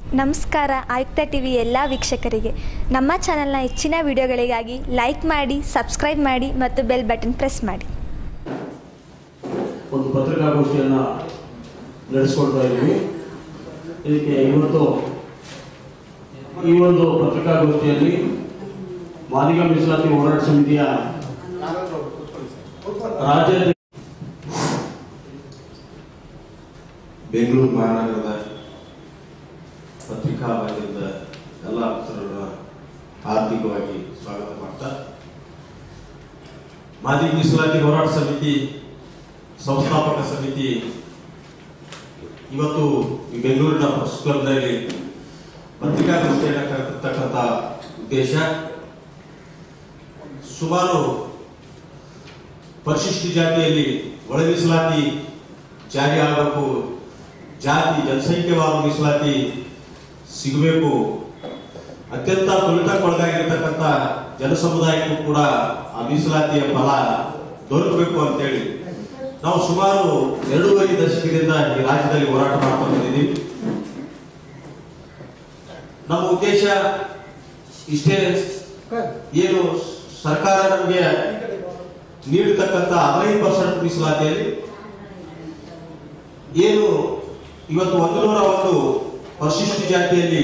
ನಮಸ್ಕಾರ ಆಯುಕ್ತ ಟಿವಿ ಎಲ್ಲ ವೀಕ್ಷಕರಿಗೆ ನಮ್ಮ ಚಾನೆಲ್ನ ಹೆಚ್ಚಿನ ವಿಡಿಯೋಗಳಿಗಾಗಿ ಲೈಕ್ ಮಾಡಿ ಸಬ್ಸ್ಕ್ರೈಬ್ ಮಾಡಿ ಮತ್ತು ಬೆಲ್ ಬಟನ್ ಪ್ರೆಸ್ ಮಾಡಿ ಒಂದು ಪತ್ರಿಕಾಗೋಷ್ಠಿಯನ್ನು ನಡೆಸ್ಕೊಳ್ತಾ ಇದ್ದೀವಿ ಇದಕ್ಕೆ ಇವತ್ತು ಈ ಒಂದು ಪತ್ರಿಕಾಗೋಷ್ಠಿಯಲ್ಲಿ ಮಾದಿಗ ಮೀಸಲಾತಿ ಹೋರಾಟ ಸಮಿತಿಯ ರಾಜ್ಯ ಬೆಂಗಳೂರು ಮಹಾನಗರದ ಪತ್ರಿಕಾ ಮಾಧ್ಯಮದ ಎಲ್ಲ ಅಫಸರರ ಆರ್ಥಿಕವಾಗಿ ಸ್ವಾಗತ ಮಾಡ್ತಾ ಮಾದಿ ಮೀಸಲಾತಿ ಹೋರಾಟ ಸಮಿತಿ ಸಂಸ್ಥಾಪಕ ಸಮಿತಿ ಇವತ್ತು ಈ ಬೆಂಗಳೂರಿನ ಪ್ರೆಸ್ ಕ್ಲಬ್ನಲ್ಲಿ ಪತ್ರಿಕಾಗೋಷ್ಠಿಯನ್ನು ಕರೆದಿರ್ತಕ್ಕಂಥ ಉದ್ದೇಶ ಸುಮಾರು ಪರಿಶಿಷ್ಟ ಜಾತಿಯಲ್ಲಿ ಒಳ ಮೀಸಲಾತಿ ಜಾರಿ ಆಗಬೇಕು ಜಾತಿ ಜನಸಂಖ್ಯೆವಾರು ಮೀಸಲಾತಿ ಸಿಗಬೇಕು ಅತ್ಯಂತ ತುಳಿತಕ್ಕೊಳಗಾಗಿರ್ತಕ್ಕಂಥ ಜನಸಮುದಾಯಕ್ಕೂ ಕೂಡ ಆ ಮೀಸಲಾತಿಯ ಫಲ ದೊರಕಬೇಕು ಅಂತೇಳಿ ನಾವು ಸುಮಾರು ಎರಡೂವರೆ ದಶಕದಿಂದ ಈ ರಾಜ್ಯದಲ್ಲಿ ಹೋರಾಟ ಮಾಡ್ಕೊಂಡು ಬಂದಿದ್ದೀವಿ ನಮ್ಮ ಉದ್ದೇಶ ಇಷ್ಟೇ ಏನು ಸರ್ಕಾರ ನಮಗೆ ನೀಡತಕ್ಕಂಥ ಹದಿನೈದು ಪರ್ಸೆಂಟ್ ಮೀಸಲಾತಿಯಲ್ಲಿ ಏನು ಇವತ್ತು ಒಂದು ನೂರ ಒಂದು ಪರಿಶಿಷ್ಟ ಜಾತಿಯಲ್ಲಿ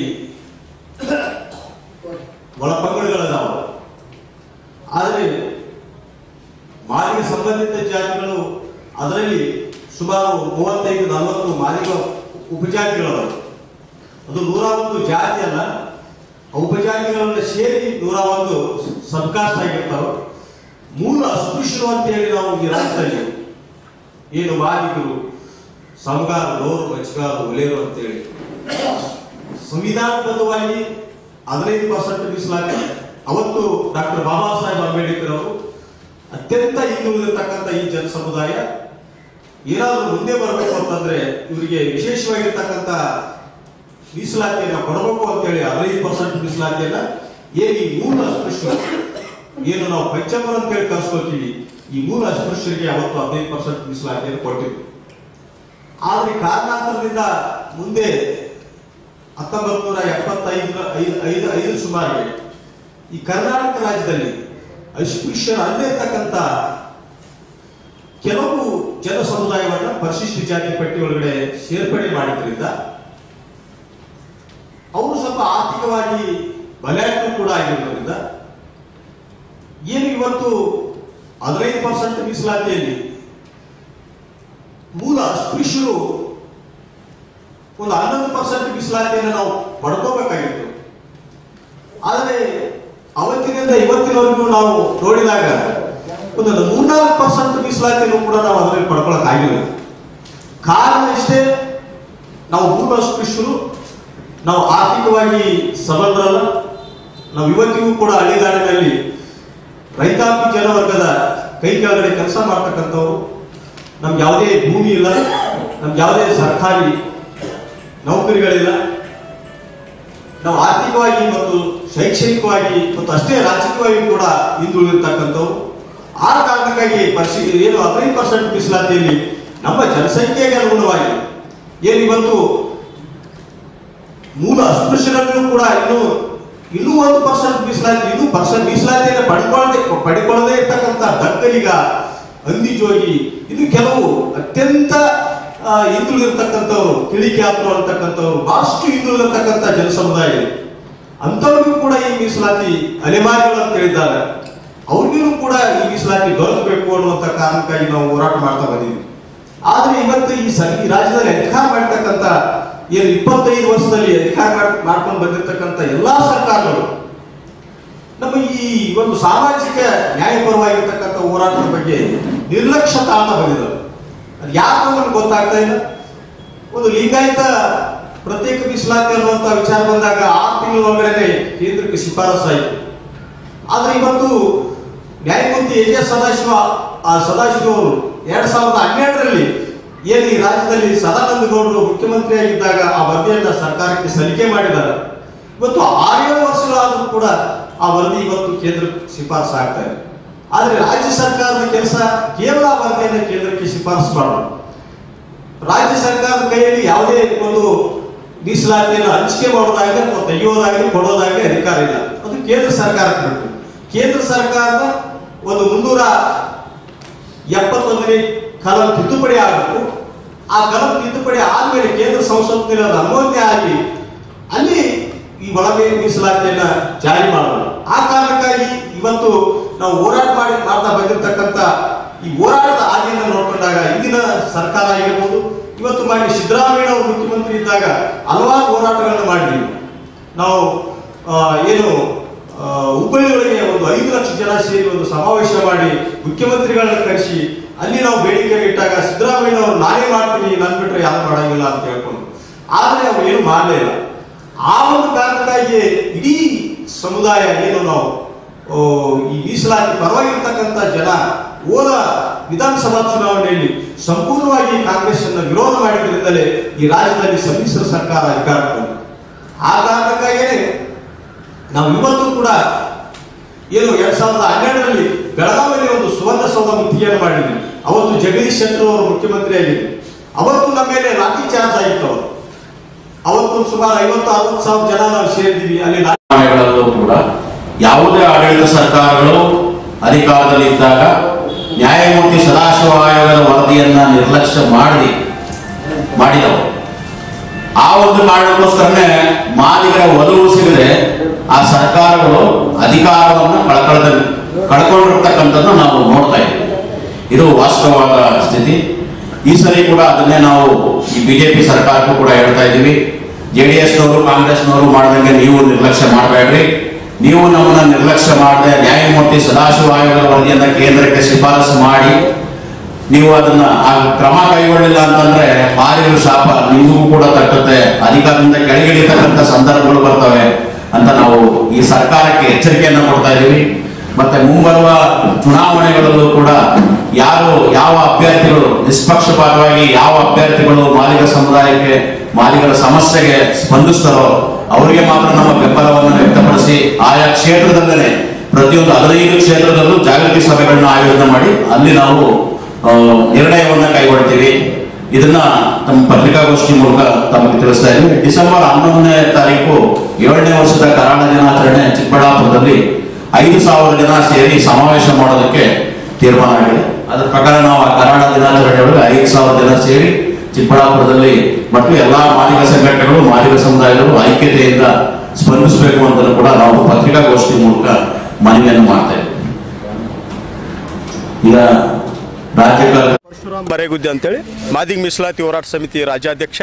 ಒಳಪಂಗಡಗಳದಾವ ಆದರೆ ಮಾಲಿಗೆ ಸಂಬಂಧಿತ ಜಾತಿಗಳು ಅದರಲ್ಲಿ ಸುಮಾರು ಮೂವತ್ತೈದು ನಲವತ್ತು ಮಾಲಿಕ ಉಪಜಾತಿಗಳು ಅದು ನೂರ ಒಂದು ಜಾತಿ ಅಲ್ಲ ಆ ಉಪಜಾತಿಗಳನ್ನ ಸೇರಿ ನೂರ ಒಂದು ಸಬ್ಕಾಸ್ಟ್ ಆಗಿರ್ತಾವೆ ಮೂಲ ಅಸ್ಪೃಶ್ಯರು ಅಂತ ಹೇಳಿ ನಾವು ಈ ರಾಜ್ಯದಲ್ಲಿ ಏನು ಮಾಲಿಕರು ಸಮಗಾರ ಲೋರು ಮಚ್ಗಾರ ಒಲೆಯರು ಅಂತೇಳಿ ಸಂವಿಧಾನಬದ್ಧವಾಗಿ ಹದಿನೈದು ಪರ್ಸೆಂಟ್ ಮೀಸಲಾತಿ ಅವತ್ತು ಡಾಕ್ಟರ್ ಬಾಬಾ ಸಾಹೇಬ್ ಅಂಬೇಡ್ಕರ್ ಅವರು ಅತ್ಯಂತ ಹಿಂದುಳಿದಿರ್ತಕ್ಕಂಥ ಈ ಜನ ಸಮುದಾಯ ಏನಾದರೂ ಮುಂದೆ ಬರಬೇಕು ಅಂತಂದ್ರೆ ಇವರಿಗೆ ವಿಶೇಷವಾಗಿರ್ತಕ್ಕಂಥ ಮೀಸಲಾತಿಯನ್ನ ಕೊಡಬೇಕು ಅಂತೇಳಿ ಹದಿನೈದು ಪರ್ಸೆಂಟ್ ಮೀಸಲಾತಿಯನ್ನ ಏನು ಈ ಮೂಲ ಅಸ್ಪೃಶ್ಯರು ಏನು ನಾವು ಪಂಚಮರ ಅಂತೇಳಿ ಕರ್ಸ್ಕೊಳ್ತೀವಿ ಈ ಮೂಲ ಅಸ್ಪೃಶ್ಯರಿಗೆ ಅವತ್ತು ಹದಿನೈದು ಪರ್ಸೆಂಟ್ ಮೀಸಲಾತಿಯನ್ನು ಕೊಟ್ಟಿದ್ವಿ ಆದ್ರೆ ಕಾರಣಾಂತರದಿಂದ ಮುಂದೆ ಹತ್ತೊಂಬತ್ ನೂರ ಎಪ್ಪತ್ತೈದರ ಐದು ಐದು ಐದು ಸುಮಾರಿಗೆ ಈ ಕರ್ನಾಟಕ ರಾಜ್ಯದಲ್ಲಿ ಅಸ್ಪೃಶ್ಯರ ಅಲ್ಲಿರ್ತಕ್ಕಂಥ ಕೆಲವು ಜನ ಸಮುದಾಯವನ್ನ ಪರಿಶಿಷ್ಟ ಜಾತಿ ಪಟ್ಟಿ ಒಳಗಡೆ ಸೇರ್ಪಡೆ ಮಾಡಿದ್ರಿಂದ ಅವರು ಸ್ವಲ್ಪ ಆರ್ಥಿಕವಾಗಿ ಬಲಾಢ್ಯರು ಕೂಡ ಆಗಿರೋದ್ರಿಂದ ಏನು ಇವತ್ತು ಹದಿನೈದು ಪರ್ಸೆಂಟ್ ಮೀಸಲಾತಿಯಲ್ಲಿ ಮೂಲ ಅಸ್ಪೃಶ್ಯರು ಒಂದು ಹನ್ನೊಂದು ಪರ್ಸೆಂಟ್ ಮೀಸಲಾತಿಯನ್ನು ನಾವು ಪಡ್ಕೋಬೇಕಾಗಿತ್ತು ಆದರೆ ಅವತ್ತಿನಿಂದ ಇವತ್ತಿನವರೆಗೂ ನಾವು ನೋಡಿದಾಗ ಒಂದು ಮೂರ್ನಾಲ್ಕು ಪರ್ಸೆಂಟ್ ಮೀಸಲಾತಿಯನ್ನು ಕೂಡ ನಾವು ಅದರಲ್ಲಿ ಪಡ್ಕೊಳಕ್ ಆಗಿಲ್ಲ ಕಾರಣ ಇಷ್ಟೇ ನಾವು ಮೂಲ ಅಸ್ಪೃಶ್ಯರು ನಾವು ಆರ್ಥಿಕವಾಗಿ ಸಬಲರಲ್ಲ ನಾವು ಇವತ್ತಿಗೂ ಕೂಡ ಹಳ್ಳಿಗಾಡಿನಲ್ಲಿ ರೈತಾಪಿ ಜನವರ್ಗದ ಕೈ ಕೆಳಗಡೆ ಕೆಲಸ ಮಾಡ್ತಕ್ಕಂಥವ್ರು ನಮ್ಗೆ ಯಾವುದೇ ಭೂಮಿ ಇಲ್ಲ ನಮ್ಗೆ ಯಾವುದೇ ಸರ್ಕಾರಿ ನೌಕರಿಗಳಿಲ್ಲ ನಾವು ಆರ್ಥಿಕವಾಗಿ ಮತ್ತು ಶೈಕ್ಷಣಿಕವಾಗಿ ಮತ್ತು ಅಷ್ಟೇ ರಾಜಕೀಯವಾಗಿ ಕೂಡ ಹಿಂದುಳಿದಿರ್ತಕ್ಕಂಥವ್ರು ಆ ಕಾರಣಕ್ಕಾಗಿ ಪರಿಶೀ ಏನು ಹದಿನೈದು ಪರ್ಸೆಂಟ್ ಮೀಸಲಾತಿಯಲ್ಲಿ ನಮ್ಮ ಜನಸಂಖ್ಯೆಗೆ ಅನುಗುಣವಾಗಿ ಏನು ಇವತ್ತು ಮೂಲ ಅಸ್ಪೃಶ್ಯರಲ್ಲೂ ಕೂಡ ಇನ್ನು ಇನ್ನೂ ಒಂದು ಪರ್ಸೆಂಟ್ ಮೀಸಲಾತಿ ಇನ್ನೂ ಪರ್ಸೆಂಟ್ ಮೀಸಲಾತಿಯನ್ನು ಪಡ್ಕೊಳ್ಳದೆ ಪಡ್ಕೊಳ್ಳದೆ ಇರ್ತಕ್ಕಂಥ ದಕ್ಕಲಿಗ ಅಂದಿಜೋಗಿ ಇನ್ನು ಕೆಲವು ಅತ್ಯಂತ ಆ, ಹಿಂದುಳಿದಿರ್ತಕ್ಕಂಥವ್ರು ಕಿಳಿಕ್ಯಾತರು ಅಂತಕ್ಕಂಥವ್ರು ಬಹಳಷ್ಟು ಹಿಂದುಳಿದಿರ್ತಕ್ಕಂಥ ಜನಸಮುದಾಯ ಇದೆ ಅಂಥವ್ರಿಗೂ ಕೂಡ ಈ ಮೀಸಲಾತಿ ಅಲೆಮಾರಿಗಳು ಅಂತ ಹೇಳಿದ್ದಾರೆ ಅವ್ರಿಗೂ ಕೂಡ ಈ ಮೀಸಲಾತಿ ದೊರಕಬೇಕು ಅನ್ನುವಂಥ ಕಾರಣಕ್ಕಾಗಿ ನಾವು ಹೋರಾಟ ಮಾಡ್ತಾ ಬಂದಿದ್ವಿ ಆದ್ರೆ ಇವತ್ತು ಈ ಸ ಈ ರಾಜ್ಯದಲ್ಲಿ ಅಧಿಕಾರ ಮಾಡ್ತಕ್ಕಂಥ ಏನು ಇಪ್ಪತ್ತೈದು ವರ್ಷದಲ್ಲಿ ಅಧಿಕಾರ ಮಾಡ್- ಮಾಡ್ಕೊಂಡು ಬಂದಿರತಕ್ಕಂಥ ಎಲ್ಲಾ ಸರ್ಕಾರಗಳು ನಮ್ಮ ಈ ಒಂದು ಸಾಮಾಜಿಕ ನ್ಯಾಯಪರವಾಗಿರ್ತಕ್ಕಂಥ ಹೋರಾಟದ ಬಗ್ಗೆ ನಿರ್ಲಕ್ಷ್ಯ ತಾಳ್ತಾ ಬಂದಿದ್ದಾರೆ ಅದು ಯಾಕೆ ನಮ್ಗೆ ಗೊತ್ತಾಗ್ತಾ ಇಲ್ಲ ಒಂದು ಲಿಂಗಾಯತ ಪ್ರತ್ಯೇಕ ಮೀಸಲಾತಿ ಅನ್ನುವಂಥ ವಿಚಾರ ಬಂದಾಗ ಆರು ತಿಂಗಳ ಒಳಗಡೆ ಕೇಂದ್ರಕ್ಕೆ ಶಿಫಾರಸು ಆಯಿತು ಆದ್ರೆ ಇವತ್ತು ನ್ಯಾಯಮೂರ್ತಿ ಎ ಜೆ ಸದಾಶಿವ ಆ ಸದಾಶಿವ ಅವರು ಎರಡ್ ಸಾವಿರದ ಹನ್ನೆರಡರಲ್ಲಿ ಏನು ಈ ರಾಜ್ಯದಲ್ಲಿ ಸದಾನಂದ ಗೌಡರು ಮುಖ್ಯಮಂತ್ರಿಯಾಗಿದ್ದಾಗ ಆ ವರದಿಯನ್ನ ಸರ್ಕಾರಕ್ಕೆ ಸಲ್ಲಿಕೆ ಮಾಡಿದ್ದಾರೆ ಇವತ್ತು ಆರೇಳು ವರ್ಷಗಳಾದರೂ ಕೂಡ ಆ ವರದಿ ಇವತ್ತು ಕೇಂದ್ರಕ್ಕೆ ಶಿಫಾರಸು ಆಗ್ತಾ ಇದೆ ಆದ್ರೆ ರಾಜ್ಯ ಸರ್ಕಾರದ ಕೆಲಸ ಕೇವಲ ಆ ವರದಿಯನ್ನು ಕೇಂದ್ರಕ್ಕೆ ಶಿಫಾರಸು ಮಾಡೋದು ರಾಜ್ಯ ಸರ್ಕಾರದ ಕೈಯಲ್ಲಿ ಯಾವುದೇ ಒಂದು ಮೀಸಲಾತಿಯನ್ನು ಹಂಚಿಕೆ ಮಾಡೋದಾಗಲಿ ಅಥವಾ ತೆಗೆಯೋದಾಗಲಿ ಕೊಡೋದಾಗಲಿ ಅಧಿಕಾರ ಇಲ್ಲ ಅದು ಕೇಂದ್ರ ಸರ್ಕಾರಕ್ಕೆ ಬಿಟ್ಟು ಕೇಂದ್ರ ಸರ್ಕಾರದ ಒಂದು ಮುನ್ನೂರ ಎಪ್ಪತ್ತೊಂದನೇ ಕಲಂ ತಿದ್ದುಪಡಿ ಆಗಬೇಕು ಆ ಕಲಂ ತಿದ್ದುಪಡಿ ಆದ್ಮೇಲೆ ಕೇಂದ್ರ ಸಂಸತ್ತಿನಲ್ಲಿ ಅದು ಅನುಮೋದನೆ ಆಗಿ ಅಲ್ಲಿ ಈ ಒಳಗೆ ಮೀಸಲಾತಿಯನ್ನ ಜಾರಿ ಮಾಡಬಹುದು ಆ ಕಾರಣಕ್ಕಾಗಿ ಇವತ್ತು ನಾವು ಹೋರಾಟ ಮಾಡಿ ಮಾಡ್ತಾ ಬಂದಿರತಕ್ಕಂತ ಈ ಹೋರಾಟದ ಹಾದಿಯನ್ನು ನೋಡ್ಕೊಂಡಾಗ ಇಂದಿನ ಸರ್ಕಾರ ಆಗಿರ್ಬೋದು ಇವತ್ತು ಮಾನ್ಯ ಸಿದ್ದರಾಮಯ್ಯ ಅವರು ಮುಖ್ಯಮಂತ್ರಿ ಇದ್ದಾಗ ಹಲವಾರು ಹೋರಾಟಗಳನ್ನು ಮಾಡಿದ್ದೀವಿ ನಾವು ಆ, ಏನು ಆ, ಹುಬ್ಬಳ್ಳಿಯೊಳಗೆ ಒಂದು ಐದು ಲಕ್ಷ ಜನ ಸೇರಿ ಒಂದು ಸಮಾವೇಶ ಮಾಡಿ ಮುಖ್ಯಮಂತ್ರಿಗಳನ್ನ ಕರೆಸಿ ಅಲ್ಲಿ ನಾವು ಬೇಡಿಕೆ ಇಟ್ಟಾಗ ಸಿದ್ದರಾಮಯ್ಯ ಅವರು ನಾನೇ ಮಾಡ್ತೀನಿ ನನ್ ಬಿಟ್ರೆ ಯಾರು ಮಾಡಂಗಿಲ್ಲ ಅಂತ ಹೇಳ್ಕೊಂಡು ಆದ್ರೆ ಅವ್ರು ಏನು ಮಾಡಲೇ ಇಲ್ಲ ಆ ಒಂದು ಕಾರಣಕ್ಕಾಗಿ ಇಡೀ ಸಮುದಾಯ ಏನು ನಾವು ಓ, ಈ ಮೀಸಲಾತಿ ಪರವಾಗಿರ್ತಕ್ಕಂಥ ಜನ ಹೋದ ವಿಧಾನಸಭಾ ಚುನಾವಣೆಯಲ್ಲಿ ಸಂಪೂರ್ಣವಾಗಿ ಕಾಂಗ್ರೆಸ್ ಅನ್ನು ವಿರೋಧ ಮಾಡಿದ್ರಿಂದಲೇ ಈ ರಾಜ್ಯದಲ್ಲಿ ಸಮ್ಮಿಶ್ರ ಸರ್ಕಾರ ಅಧಿಕಾರಕ್ಕೆ ಬಂತು. ಆ ಕಾರಣಕ್ಕಾಗಿಯೇ ನಾವು ಇವತ್ತು ಕೂಡ ಏನು ಎರಡ್ ಸಾವಿರದ ಹನ್ನೆರಡರಲ್ಲಿ ಬೆಳಗಾವಿಯಲ್ಲಿ ಒಂದು ಸುವರ್ಣಸೌಧ ಮುತ್ತಿಗೆಯನ್ನು ಮಾಡಿದ್ವಿ ಅವತ್ತು ಜಗದೀಶ್ ಶೆಟ್ಟರ್ ಅವರು ಮುಖ್ಯಮಂತ್ರಿ ಆಗಿದ್ರು ಅವತ್ತು ನಮ್ಮ ಮೇಲೆ ಲಾಠಿ ಚಾರ್ಜ್ ಆಗಿತ್ತು ಅವರು ಅವತ್ತು ಸುಮಾರು ಐವತ್ತು ಅರವತ್ತು ಸಾವಿರ ಜನ ನಾವು ಸೇರಿದ್ದೀವಿ ಅಲ್ಲಿ ಲಾ- ಚುನಾವಣೆಗಳಲ್ಲೂ ಕೂಡ ಯಾವುದೇ ಆಡಳಿತ ಸರ್ಕಾರಗಳು ಅಧಿಕಾರದಲ್ಲಿ ಇದ್ದಾಗ ನ್ಯಾಯಮೂರ್ತಿ ಸದಾಶಿವ ಆಯೋಗದ ವರದಿಯನ್ನ ನಿರ್ಲಕ್ಷ್ಯ ಮಾಡಿ ಮಾಡಿದವು ಆ ಒಂದು ಕಾರಣಕ್ಕೋಸ್ಕರನೇ ಮಾದಿಗರ ಒಲವು ಸಿಗದೆ ಆ ಸರ್ಕಾರಗಳು ಅಧಿಕಾರವನ್ನು ಕಳ್ಕೊಳ್ಳದ ಕಳ್ಕೊಂಡಿರ್ತಕ್ಕಂಥದ್ದು ನಾವು ನೋಡ್ತಾ ಇದ್ದೀವಿ ಇದು ವಾಸ್ತವವಾದ ಸ್ಥಿತಿ ಈ ಸರಿ ಕೂಡ ಅದನ್ನೇ ನಾವು ಈ ಬಿಜೆಪಿ ಸರ್ಕಾರಕ್ಕೂ ಕೂಡ ಹೇಳ್ತಾ ಇದ್ದೀವಿ ಜೆ ಡಿ ಎಸ್ನವರು ಕಾಂಗ್ರೆಸ್ನವರು ಮಾಡಿದಂಗೆ ನೀವು ನಿರ್ಲಕ್ಷ್ಯ ಮಾಡಬೇಡ್ರಿ ನೀವು ನಮ್ಮನ್ನ ನಿರ್ಲಕ್ಷ್ಯ ಮಾಡದೆ ನ್ಯಾಯಮೂರ್ತಿ ಸದಾಶಿವ ಆಯೋಗದ ವರದಿಯನ್ನ ಕೇಂದ್ರಕ್ಕೆ ಶಿಫಾರಸು ಮಾಡಿ ನೀವು ಅದನ್ನ ಆ ಕ್ರಮ ಕೈಗೊಳ್ಳಿಲ್ಲ ಅಂತಂದ್ರೆ ಮಾರಿನ ಶಾಪ ನಿಮಗೂ ಕೂಡ ತಟ್ಟುತ್ತೆ ಅಧಿಕಾರದಿಂದ ಕೆಳಗಿಳಿತಕ್ಕಂಥ ಸಂದರ್ಭಗಳು ಬರ್ತವೆ ಅಂತ ನಾವು ಈ ಸರ್ಕಾರಕ್ಕೆ ಎಚ್ಚರಿಕೆಯನ್ನ ಕೊಡ್ತಾ ಇದ್ದೀವಿ ಮತ್ತೆ ಮುಂಬರುವ ಚುನಾವಣೆಗಳಲ್ಲೂ ಕೂಡ ಯಾರು ಯಾವ ಅಭ್ಯರ್ಥಿಗಳು ನಿಷ್ಪಕ್ಷಪಾತವಾಗಿ ಯಾವ ಅಭ್ಯರ್ಥಿಗಳು ಮಾಲಿಕ ಸಮುದಾಯಕ್ಕೆ ಮಾಲಿಕರ ಸಮಸ್ಯೆಗೆ ಸ್ಪಂದಿಸ್ತಾರೋ ಅವರಿಗೆ ಮಾತ್ರ ನಮ್ಮ ಬೆಂಬಲವನ್ನು ವ್ಯಕ್ತಪಡಿಸಿ ಆಯಾ ಕ್ಷೇತ್ರದಲ್ಲೇ ಪ್ರತಿಯೊಂದು ಹದಿನೈದು ಕ್ಷೇತ್ರದಲ್ಲೂ ಜಾಗೃತಿ ಸಭೆಗಳನ್ನ ಆಯೋಜನೆ ಮಾಡಿ ಅಲ್ಲಿ ನಾವು ಆ, ನಿರ್ಣಯವನ್ನ ಕೈಗೊಳ್ತೀವಿ ಇದನ್ನ ತಮ್ಮ ಪತ್ರಿಕಾಗೋಷ್ಠಿ ಮೂಲಕ ತಮಗೆ ತಿಳಿಸ್ತಾ ಇದ್ದೀವಿ ಡಿಸೆಂಬರ್ ಹನ್ನೊಂದನೇ ತಾರೀಕು ಏಳನೇ ವರ್ಷದ ಕರಾಳ ದಿನಾಚರಣೆ ಚಿಕ್ಕಬಳ್ಳಾಪುರದಲ್ಲಿ ಐದು ಸಾವಿರ ಜನ ಸೇರಿ ಸಮಾವೇಶ ಮಾಡೋದಕ್ಕೆ ತೀರ್ಮಾನ ಆಗಿದೆ ಅದರ ಪ್ರಕಾರ ನಾವು ಆ ಕರಾಳ ದಿನಾಚರಣೆ ಒಳಗೆ ಐದು ಸಾವಿರ ಜನ ಸೇರಿ ಚಿಕ್ಕಬಳ್ಳಾಪುರದಲ್ಲಿ ಮತ್ತು ಎಲ್ಲಾ ಮಾಲಿಕ ಸಂಘಟನೆಗಳು ಮಾಲಿಕ ಸಮುದಾಯಗಳು ಐಕ್ಯತೆಯಿಂದ ಸ್ಪಂದಿಸಬೇಕು ಅಂತ ಕೂಡ ನಾವು ಪತ್ರಿಕಾಗೋಷ್ಠಿ ಮೂಲಕ ಮನವಿಯನ್ನು ಮಾಡ್ತಾ ಇದ್ದೀವಿ ಈಗ ರಾಜ್ಯಗಳ ಪರಶುರಾಮ್ ಬರೇಗುದ್ದೆ ಅಂತೇಳಿ ಮಾದಿಗ ಮೀಸಲಾತಿ ಹೋರಾಟ ಸಮಿತಿ ರಾಜ್ಯಾಧ್ಯಕ್ಷ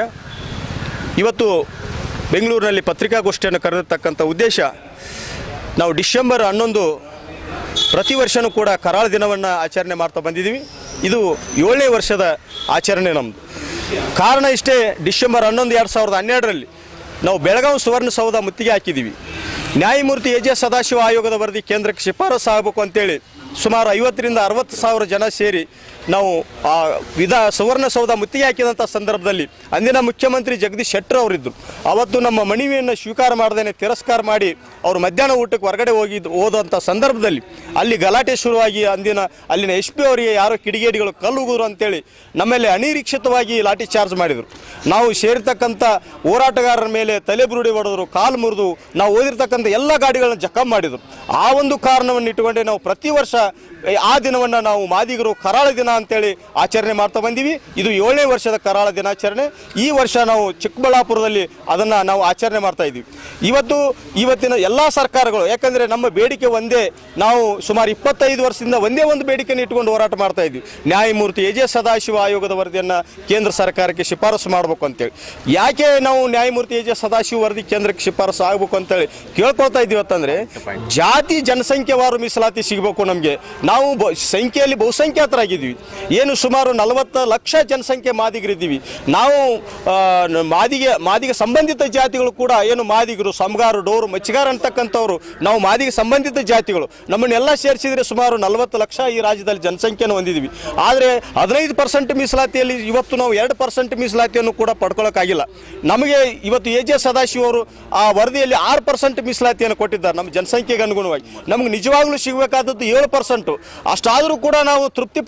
ಇವತ್ತು ಬೆಂಗಳೂರಿನಲ್ಲಿ ಪತ್ರಿಕಾಗೋಷ್ಠಿಯನ್ನು ಕರೆದಿರ್ತಕ್ಕಂಥ ಉದ್ದೇಶ ನಾವು ಡಿಸೆಂಬರ್ ಹನ್ನೊಂದು ಪ್ರತಿ ವರ್ಷವೂ ಕೂಡ ಕರಾಳ ದಿನವನ್ನು ಆಚರಣೆ ಮಾಡ್ತಾ ಬಂದಿದ್ದೀವಿ ಇದು ಏಳನೇ ವರ್ಷದ ಆಚರಣೆ ನಮ್ಮದು ಕಾರಣ ಇಷ್ಟೇ ಡಿಸೆಂಬರ್ ಹನ್ನೊಂದು ಎರಡು ಸಾವಿರದ ಹನ್ನೆರಡರಲ್ಲಿ ನಾವು ಬೆಳಗಾವಿ ಸುವರ್ಣಸೌಧ ಮುತ್ತಿಗೆ ಹಾಕಿದ್ದೀವಿ ನ್ಯಾಯಮೂರ್ತಿ ಎ ಜೆ ಸದಾಶಿವ ಆಯೋಗದ ವರದಿ ಕೇಂದ್ರಕ್ಕೆ ಶಿಫಾರಸು ಆಗಬೇಕು ಅಂತೇಳಿ ಸುಮಾರು ಐವತ್ತರಿಂದ ಅರವತ್ತು ಸಾವಿರ ಜನ ಸೇರಿ ನಾವು ಆ ವಿಧ ಸುವರ್ಣಸೌಧ ಮುತ್ತಿಗೆ ಹಾಕಿದಂಥ ಸಂದರ್ಭದಲ್ಲಿ ಅಂದಿನ ಮುಖ್ಯಮಂತ್ರಿ ಜಗದೀಶ್ ಶೆಟ್ಟರ್ ಅವರಿದ್ದರು ಅವತ್ತು ನಮ್ಮ ಮನವಿಯನ್ನು ಸ್ವೀಕಾರ ಮಾಡದೇನೆ ತಿರಸ್ಕಾರ ಮಾಡಿ ಅವರು ಮಧ್ಯಾಹ್ನ ಊಟಕ್ಕೆ ಹೊರಗಡೆ ಹೋಗಿದ್ದು ಹೋದಂಥ ಸಂದರ್ಭದಲ್ಲಿ ಅಲ್ಲಿ ಗಲಾಟೆ ಶುರುವಾಗಿ ಅಂದಿನ ಅಲ್ಲಿನ ಎಸ್ ಪಿ ಅವರಿಗೆ ಯಾರೋ ಕಿಡಿಗೇಡಿಗಳು ಕಲ್ಲುಗುರು ಅಂತೇಳಿ ನಮ್ಮಲ್ಲಿ ಅನಿರೀಕ್ಷಿತವಾಗಿ ಲಾಠಿ ಚಾರ್ಜ್ ಮಾಡಿದರು ನಾವು ಸೇರಿರ್ತಕ್ಕಂಥ ಹೋರಾಟಗಾರರ ಮೇಲೆ ತಲೆ ಬುರುಡಿ ಹೊಡೆದ್ರು ಕಾಲು ಮುರಿದು ನಾವು ಓದಿರ್ತಕ್ಕಂಥ ಎಲ್ಲ ಗಾಡಿಗಳನ್ನ ಜಖಂ ಮಾಡಿದರು ಆ ಒಂದು ಕಾರಣವನ್ನು ಇಟ್ಟುಕೊಂಡೆ ನಾವು ಪ್ರತಿ ವರ್ಷ ಏ, ಆ ದಿನವನ್ನು ನಾವು ಮಾದಿಗರು ಕರಾಳ ದಿನ ಅಂತೇಳಿ ಆಚರಣೆ ಮಾಡ್ತಾ ಬಂದೀವಿ ಇದು ಏಳನೇ ವರ್ಷದ ಕರಾಳ ದಿನಾಚರಣೆ ಈ ವರ್ಷ ನಾವು ಚಿಕ್ಕಬಳ್ಳಾಪುರದಲ್ಲಿ ಅದನ್ನು ನಾವು ಆಚರಣೆ ಮಾಡ್ತಾ ಇದ್ದೀವಿ ಇವತ್ತು ಇವತ್ತಿನ ಎಲ್ಲ ಸರ್ಕಾರಗಳು ಯಾಕಂದರೆ ನಮ್ಮ ಬೇಡಿಕೆ ಒಂದೇ ನಾವು ಸುಮಾರು ಇಪ್ಪತ್ತೈದು ವರ್ಷದಿಂದ ಒಂದೇ ಒಂದು ಬೇಡಿಕೆಯನ್ನು ಇಟ್ಕೊಂಡು ಹೋರಾಟ ಮಾಡ್ತಾ ಇದ್ವಿ ನ್ಯಾಯಮೂರ್ತಿ ಎ ಜೆ ಸದಾಶಿವ ಆಯೋಗದ ವರದಿಯನ್ನು ಕೇಂದ್ರ ಸರ್ಕಾರಕ್ಕೆ ಶಿಫಾರಸು ಮಾಡಬೇಕು ಅಂತೇಳಿ ಯಾಕೆ ನಾವು ನ್ಯಾಯಮೂರ್ತಿ ಎ ಜೆ ಸದಾಶಿವ ವರದಿ ಕೇಂದ್ರಕ್ಕೆ ಶಿಫಾರಸು ಆಗಬೇಕು ಅಂತೇಳಿ ಕೇಳ್ಕೊಳ್ತಾ ಇದ್ದೀವಿ ಅಂತಂದರೆ ಜಾತಿ ಜನಸಂಖ್ಯೆವಾರು ಮೀಸಲಾತಿ ಸಿಗಬೇಕು ನಮಗೆ ನಾವು ಬ ಸಂಖ್ಯೆಯಲ್ಲಿ ಬಹುಸಂಖ್ಯಾತರಾಗಿದ್ದೀವಿ ಏನು ಸುಮಾರು ನಲವತ್ತು ಲಕ್ಷ ಜನಸಂಖ್ಯೆ ಮಾದಿಗರಿದ್ದೀವಿ ನಾವು ಆ, ನ- ಮಾದಿಗೆ ಮಾದಿಗೆ ಸಂಬಂಧಿತ ಜಾತಿಗಳು ಕೂಡ ಏನು ಮಾದಿಗರು ಸಮಗಾರು ಡೋರು ಮಚ್ಚಿಗಾರ ಅಂತಕ್ಕಂಥವ್ರು ನಾವು ಮಾದಿಗೆ ಸಂಬಂಧಿತ ಜಾತಿಗಳು ನಮ್ಮನ್ನೆಲ್ಲ ಸೇರಿಸಿದರೆ ಸುಮಾರು ನಲವತ್ತು ಲಕ್ಷ ಈ ರಾಜ್ಯದಲ್ಲಿ ಜನಸಂಖ್ಯೆಯನ್ನು ಹೊಂದಿದ್ದೀವಿ ಆದರೆ ಹದಿನೈದು ಪರ್ಸೆಂಟ್ ಮೀಸಲಾತಿಯಲ್ಲಿ ಇವತ್ತು ನಾವು ಎರಡು ಪರ್ಸೆಂಟ್ ಮೀಸಲಾತಿಯನ್ನು ಕೂಡ ಪಡ್ಕೊಳ್ಳೋಕ್ಕಾಗಿಲ್ಲ ನಮಗೆ ಇವತ್ತು ಎ ಜೆ ಸದಾಶಿವ ಅವರು ಆ ವರದಿಯಲ್ಲಿ ಆರು ಪರ್ಸೆಂಟ್ ಮೀಸಲಾತಿಯನ್ನು ಕೊಟ್ಟಿದ್ದಾರೆ ನಮ್ಮ ಜನಸಂಖ್ಯೆಗೆ ಅನುಗುಣವಾಗಿ ನಮ್ಗೆ ನಿಜವಾಗ್ಲೂ ಸಿಗಬೇಕಾದದ್ದು ಏಳು ಪರ್ಸೆಂಟು ಅಷ್ಟಾದರೂ ಕೂಡ ನಾವು ತೃಪ್ತಿ ಪಟ್ಕೊಂಡಿದ್ದೀವಿ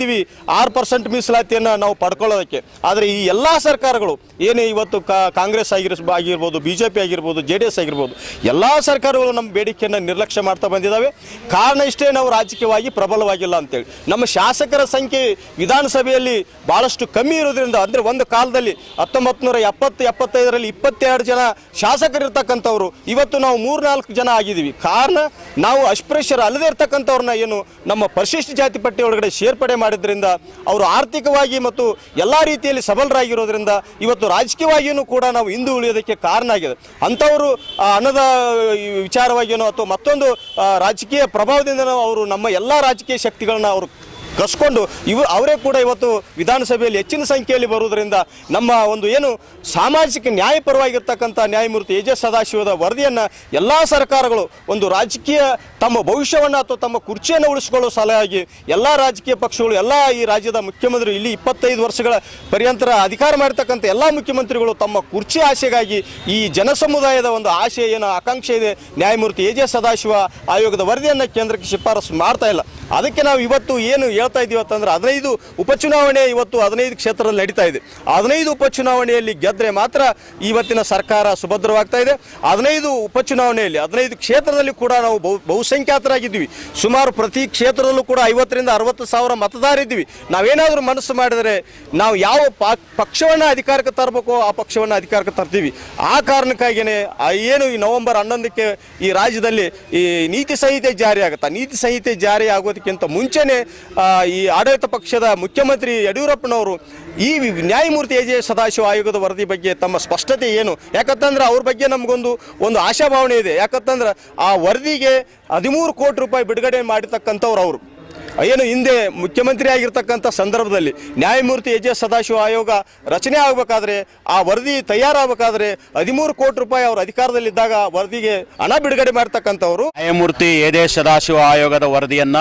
ಇದ್ದೀವಿ ಆರು ಪರ್ಸೆಂಟ್ ಮೀಸಲಾತಿಯನ್ನು ನಾವು ಪಡ್ಕೊಳ್ಳೋದಕ್ಕೆ ಆದರೆ ಈ ಎಲ್ಲ ಸರ್ಕಾರಗಳು ಏನೇ ಇವತ್ತು ಕಾ- ಕಾಂಗ್ರೆಸ್ ಆಗಿರ್ ಆಗಿರ್ಬೋದು ಬಿ ಜೆ ಪಿ ಆಗಿರ್ಬೋದು ಜೆ ಡಿ ಎಸ್ ಆಗಿರ್ಬೋದು ಎಲ್ಲ ಸರ್ಕಾರಗಳು ನಮ್ಮ ಬೇಡಿಕೆಯನ್ನು ನಿರ್ಲಕ್ಷ್ಯ ಮಾಡ್ತಾ ಬಂದಿದ್ದಾವೆ ಕಾರಣ ಇಷ್ಟೇ ನಾವು ರಾಜಕೀಯವಾಗಿ ಪ್ರಬಲವಾಗಿಲ್ಲ ಅಂತೇಳಿ ನಮ್ಮ ಶಾಸಕರ ಸಂಖ್ಯೆ ವಿಧಾನಸಭೆಯಲ್ಲಿ ಭಾಳಷ್ಟು ಕಮ್ಮಿ ಇರೋದ್ರಿಂದ ಅಂದರೆ ಒಂದು ಕಾಲದಲ್ಲಿ ಹತ್ತೊಂಬತ್ತು ನೂರ ಎಪ್ಪತ್ತು ಎಪ್ಪತ್ತೈದರಲ್ಲಿ ಇಪ್ಪತ್ತೆರಡು ಜನ ಶಾಸಕರಿರ್ತಕ್ಕಂಥವ್ರು ಇವತ್ತು ನಾವು ಮೂರ್ನಾಲ್ಕು ಜನ ಆಗಿದ್ದೀವಿ ಕಾರಣ ನಾವು ಅಸ್ಪೃಶ್ಯರ ಅಲ್ಲದೆ ಇರ್ತಕ್ಕಂಥವ್ರನ್ನ ಏನು ನಮ್ಮ ಪರಿಶಿಷ್ಟ ಜಾತಿ ಪಟ್ಟಿ ಒಳಗಡೆ ಸೇರ್ಪಡೆ ಮಾಡಿದ್ರಿಂದ ಅವರು ಆರ್ಥಿಕವಾಗಿ ಮತ್ತು ಎಲ್ಲ ರೀತಿಯಲ್ಲಿ ಸಬಲರಾಗಿರೋದ್ರಿಂದ ಇವತ್ತು ರಾಜಕೀಯವಾಗಿಯೂ ಕೂಡ ನಾವು ಹಿಂದೆ ಉಳಿಯೋದಕ್ಕೆ ಕಾರಣ ಆಗಿದೆ ಅಂಥವರು ಆ, ಹಣದ ಈ ವಿಚಾರವಾಗಿಯೋ ಅಥವಾ ಮತ್ತೊಂದು ಆ, ರಾಜಕೀಯ ಪ್ರಭಾವದಿಂದ ಅವರು ನಮ್ಮ ಎಲ್ಲ ರಾಜಕೀಯ ಶಕ್ತಿಗಳನ್ನ ಅವರು ಕಸ್ಕೊಂಡು ಇವು ಅವರೇ ಕೂಡ ಇವತ್ತು ವಿಧಾನಸಭೆಯಲ್ಲಿ ಹೆಚ್ಚಿನ ಸಂಖ್ಯೆಯಲ್ಲಿ ಬರುವುದರಿಂದ ನಮ್ಮ ಒಂದು ಏನು ಸಾಮಾಜಿಕ ನ್ಯಾಯಪರವಾಗಿರ್ತಕ್ಕಂಥ ನ್ಯಾಯಮೂರ್ತಿ ಎ ಜೆ ಸದಾಶಿವದ ವರದಿಯನ್ನು ಎಲ್ಲ ಸರ್ಕಾರಗಳು ಒಂದು ರಾಜಕೀಯ ತಮ್ಮ ಭವಿಷ್ಯವನ್ನು ಅಥವಾ ತಮ್ಮ ಕುರ್ಚಿಯನ್ನು ಉಳಿಸಿಕೊಳ್ಳೋ ಸಲುವಾಗಿ ಎಲ್ಲ ರಾಜಕೀಯ ಪಕ್ಷಗಳು ಎಲ್ಲ ಈ ರಾಜ್ಯದ ಮುಖ್ಯಮಂತ್ರಿ ಇಲ್ಲಿ ಇಪ್ಪತ್ತೈದು ವರ್ಷಗಳ ಪರ್ಯಂತರ ಅಧಿಕಾರ ಮಾಡಿರ್ತಕ್ಕಂಥ ಎಲ್ಲ ಮುಖ್ಯಮಂತ್ರಿಗಳು ತಮ್ಮ ಕುರ್ಚಿ ಆಸೆಗಾಗಿ ಈ ಜನಸಮುದಾಯದ ಒಂದು ಆಶೆ ಏನು ಆಕಾಂಕ್ಷೆ ಇದೆ ನ್ಯಾಯಮೂರ್ತಿ ಎ ಜೆ ಸದಾಶಿವ ಆಯೋಗದ ವರದಿಯನ್ನು ಕೇಂದ್ರಕ್ಕೆ ಶಿಫಾರಸು ಮಾಡ್ತಾ ಇಲ್ಲ ಅದಕ್ಕೆ ನಾವು ಇವತ್ತು ಏನು ಹೇಳ್ತಾ ಇದ್ದೀವಿ ಅಂತಂದ್ರೆ ಹದಿನೈದು ಉಪಚುನಾವಣೆ ಇವತ್ತು ಹದಿನೈದು ಕ್ಷೇತ್ರದಲ್ಲಿ ನಡೀತಾ ಇದೆ ಹದಿನೈದು ಉಪಚುನಾವಣೆಯಲ್ಲಿ ಗೆದ್ದರೆ ಮಾತ್ರ ಇವತ್ತಿನ ಸರ್ಕಾರ ಸುಭದ್ರವಾಗ್ತಾ ಇದೆ ಹದಿನೈದು ಉಪಚುನಾವಣೆಯಲ್ಲಿ ಹದಿನೈದು ಕ್ಷೇತ್ರದಲ್ಲಿ ಕೂಡ ನಾವು ಬಹು ಬಹುಸಂಖ್ಯಾತರಾಗಿದ್ದೀವಿ ಸುಮಾರು ಪ್ರತಿ ಕ್ಷೇತ್ರದಲ್ಲೂ ಕೂಡ ಐವತ್ತರಿಂದ ಅರವತ್ತು ಸಾವಿರ ಮತದಾರಿದ್ದೀವಿ ನಾವೇನಾದರೂ ಮನಸ್ಸು ಮಾಡಿದರೆ ನಾವು ಯಾವ ಪ- ಪಕ್ಷವನ್ನು ಅಧಿಕಾರಕ್ಕೆ ತರಬೇಕೋ ಆ ಪಕ್ಷವನ್ನು ಅಧಿಕಾರಕ್ಕೆ ತರ್ತೀವಿ ಆ ಕಾರಣಕ್ಕಾಗಿಯೇ ಆ ಏನು ಈ ನವೆಂಬರ್ ಹನ್ನೊಂದಕ್ಕೆ ಈ ರಾಜ್ಯದಲ್ಲಿ ಈ ನೀತಿ ಸಂಹಿತೆ ಜಾರಿ ಆಗುತ್ತೆ ಆ ನೀತಿ ಸಂಹಿತೆ ಜಾರಿ ಆಗೋದಕ್ಕಿಂತ ಮುಂಚೆನೇ ಆ, ಈ ಆಡಳಿತ ಪಕ್ಷದ ಮುಖ್ಯಮಂತ್ರಿ ಯಡಿಯೂರಪ್ಪನವರು ಈ ವಿ- ನ್ಯಾಯಮೂರ್ತಿ ಎ ಜೆ ಸದಾಶಿವ ಆಯೋಗದ ವರದಿ ಬಗ್ಗೆ ತಮ್ಮ ಸ್ಪಷ್ಟತೆ ಏನು ಯಾಕಂತಂದ್ರೆ ಅವ್ರ ಬಗ್ಗೆ ನಮಗೊಂದು ಒಂದು ಆಶಾಭಾವನೆ ಇದೆ ಯಾಕಂತಂದ್ರೆ ಆ ವರದಿಗೆ ಹದಿಮೂರು ಕೋಟಿ ರೂಪಾಯಿ ಬಿಡುಗಡೆ ಮಾಡಿರ್ತಕ್ಕಂಥವ್ರು ಅವರು ಏನು ಹಿಂದೆ ಮುಖ್ಯಮಂತ್ರಿ ಆಗಿರ್ತಕ್ಕಂಥ ಸಂದರ್ಭದಲ್ಲಿ ನ್ಯಾಯಮೂರ್ತಿ ಎ ಜೆ ಸದಾಶಿವ ಆಯೋಗ ರಚನೆ ಆಗಬೇಕಾದ್ರೆ ಆ ವರದಿ ತಯಾರಾಗಬೇಕಾದ್ರೆ ಹದಿಮೂರು ಕೋಟಿ ರೂಪಾಯಿ ಅವರು ಅಧಿಕಾರದಲ್ಲಿದ್ದಾಗ ವರದಿಗೆ ಹಣ ಬಿಡುಗಡೆ ಮಾಡ್ತಕ್ಕಂಥವ್ರು ನ್ಯಾಯಮೂರ್ತಿ ಎದೆ ಸದಾಶಿವ ಆಯೋಗದ ವರದಿಯನ್ನ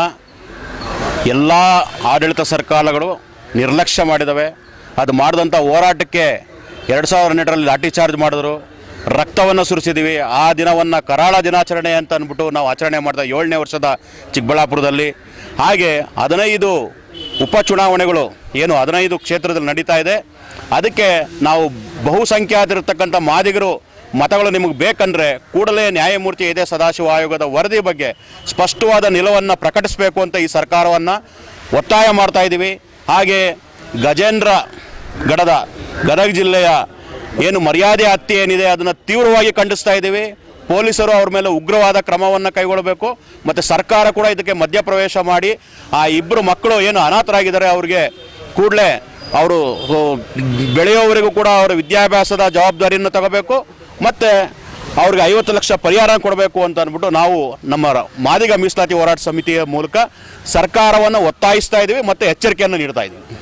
ಎಲ್ಲ ಆಡಳಿತ ಸರ್ಕಾರಗಳು ನಿರ್ಲಕ್ಷ್ಯ ಮಾಡಿದವೆ ಅದು ಮಾಡಿದಂಥ ಹೋರಾಟಕ್ಕೆ ಎರಡು ಸಾವಿರದ ಹನ್ನೆರಡರಲ್ಲಿ ಲಾಠಿ ಚಾರ್ಜ್ ಮಾಡಿದ್ರು ರಕ್ತವನ್ನು ಸುರಿಸಿದ್ದೀವಿ ಆ ದಿನವನ್ನು ಕರಾಳ ದಿನಾಚರಣೆ ಅಂತ ಅಂದ್ಬಿಟ್ಟು ನಾವು ಆಚರಣೆ ಮಾಡಿದ ಏಳನೇ ವರ್ಷದ ಚಿಕ್ಕಬಳ್ಳಾಪುರದಲ್ಲಿ ಹಾಗೆ ಹದಿನೈದು ಉಪಚುನಾವಣೆಗಳು ಏನು ಹದಿನೈದು ಕ್ಷೇತ್ರದಲ್ಲಿ ನಡೀತಾ ಇದೆ ಅದಕ್ಕೆ ನಾವು ಬಹುಸಂಖ್ಯಾತರಿರ್ತಕ್ಕಂಥ ಮಾದಿಗರು ಮತಗಳು ನಿಮಗೆ ಬೇಕಂದ್ರೆ ಕೂಡಲೇ ನ್ಯಾಯಮೂರ್ತಿ ಇದೆ ಸದಾಶಿವ ಆಯೋಗದ ವರದಿ ಬಗ್ಗೆ ಸ್ಪಷ್ಟವಾದ ನಿಲುವನ್ನು ಪ್ರಕಟಿಸಬೇಕು ಅಂತ ಈ ಸರ್ಕಾರವನ್ನು ಒತ್ತಾಯ ಮಾಡ್ತಾ ಇದ್ದೀವಿ ಹಾಗೆ ಗಜೇಂದ್ರ ಗಡದ ಗದಗ ಜಿಲ್ಲೆಯ ಏನು ಮರ್ಯಾದೆ ಹತ್ಯೆ ಏನಿದೆ ಅದನ್ನು ತೀವ್ರವಾಗಿ ಖಂಡಿಸ್ತಾ ಇದ್ದೀವಿ ಪೊಲೀಸರು ಅವ್ರ ಮೇಲೆ ಉಗ್ರವಾದ ಕ್ರಮವನ್ನು ಕೈಗೊಳ್ಳಬೇಕು ಮತ್ತು ಸರ್ಕಾರ ಕೂಡ ಇದಕ್ಕೆ ಮಧ್ಯಪ್ರವೇಶ ಮಾಡಿ ಆ ಇಬ್ಬರು ಮಕ್ಕಳು ಏನು ಅನಾಥರಾಗಿದ್ದಾರೆ ಅವ್ರಿಗೆ ಕೂಡಲೇ ಅವರು ಬೆಳೆಯೋವರೆಗೂ ಕೂಡ ಅವರ ವಿದ್ಯಾಭ್ಯಾಸದ ಜವಾಬ್ದಾರಿಯನ್ನು ತಗೋಬೇಕು ಮತ್ತು ಅವ್ರಿಗೆ ಐವತ್ತು ಲಕ್ಷ ಪರಿಹಾರ ಕೊಡಬೇಕು ಅಂತ ಅಂದ್ಬಿಟ್ಟು ನಾವು ನಮ್ಮ ರ- ಮಾದಿಗ ಮೀಸಲಾತಿ ಹೋರಾಟ ಸಮಿತಿಯ ಮೂಲಕ ಸರ್ಕಾರವನ್ನು ಒತ್ತಾಯಿಸ್ತಾ ಇದ್ದೀವಿ ಮತ್ತು ಎಚ್ಚರಿಕೆಯನ್ನು ನೀಡ್ತಾ ಇದ್ದೀವಿ